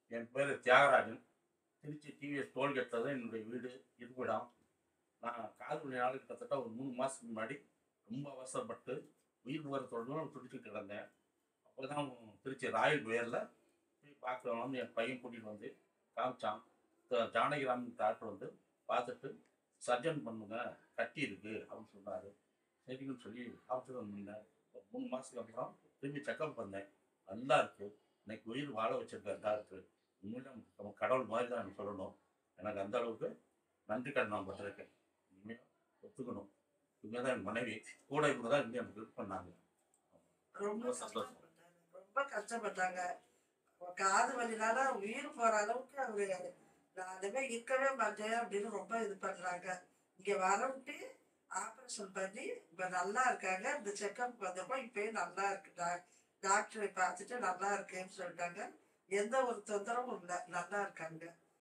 என் பேர் தியாகராஜன் திருச்சி டிவிஎஸ் டோல்கேட்டில் தான் என்னுடைய வீடு இருப்பிடம் நான் கால் மணி நாள் கிட்டத்தட்ட ஒரு மூணு மாதத்துக்கு முன்னாடி ரொம்ப அவசரப்பட்டு உயிர் போகிறதோட துடிச்சிட்டு கிடந்தேன் அப்போ தான் திருச்சி ராயல் பேரில் போய் பார்க்குறவங்க வந்து என் பையன் கூட்டிகிட்டு வந்து காமிச்சான் த- ஜானகிராம் டாக்டர் வந்து பார்த்துட்டு சர்ஜன் பண்ணுங்க கட்டி இருக்கு அப்படின்னு சொன்னார் சரிங்கன்னு சொல்லி ஆப்ரேஷன் பண்ணேன் ஒரு மூணு மாதத்துக்கு அப்புறம் திரும்பி செக்அப் பண்ணேன் நல்லா இருக்கு இன்னைக்கு உயிர் வாழ வச்சிருக்காரு டாக்டர் உண்மையில நம்ம கடவுள் மாதிரி தான் எனக்கு சொல்லணும் எனக்கு அந்த அளவுக்கு நன்றி கடன் நான் பட்டிருக்கேன் உண்மையாக ஒத்துக்கணும் இவங்க தான் என் மனைவி கூட இவங்க தான் இங்கே எனக்கு ஹெல்ப் பண்ணாங்க ரொம்ப சந்தோஷம். கஷ்டப்பட்டாங்க ரொம்ப கஷ்டப்பட்டாங்க அவ காது வலினால உயிர் போற அளவுக்கு அவரு நான் அதுவே இருக்கவே மாட்டேன் அப்படின்னு ரொம்ப இது பண்றாங்க இங்க வரவிட்டு ஆபரேஷன் பண்ணி இப்ப நல்லா இருக்காங்க இந்த செக்கப் வந்தப்போ இப்பயும் நல்லா இருக்கு டா- டாக்டரை பார்த்துட்டு நல்லா இருக்கேன்னு சொல்லிட்டாங்க எந்த ஒரு தொந்தரவும் இல்லை நல்லா இருக்காங்க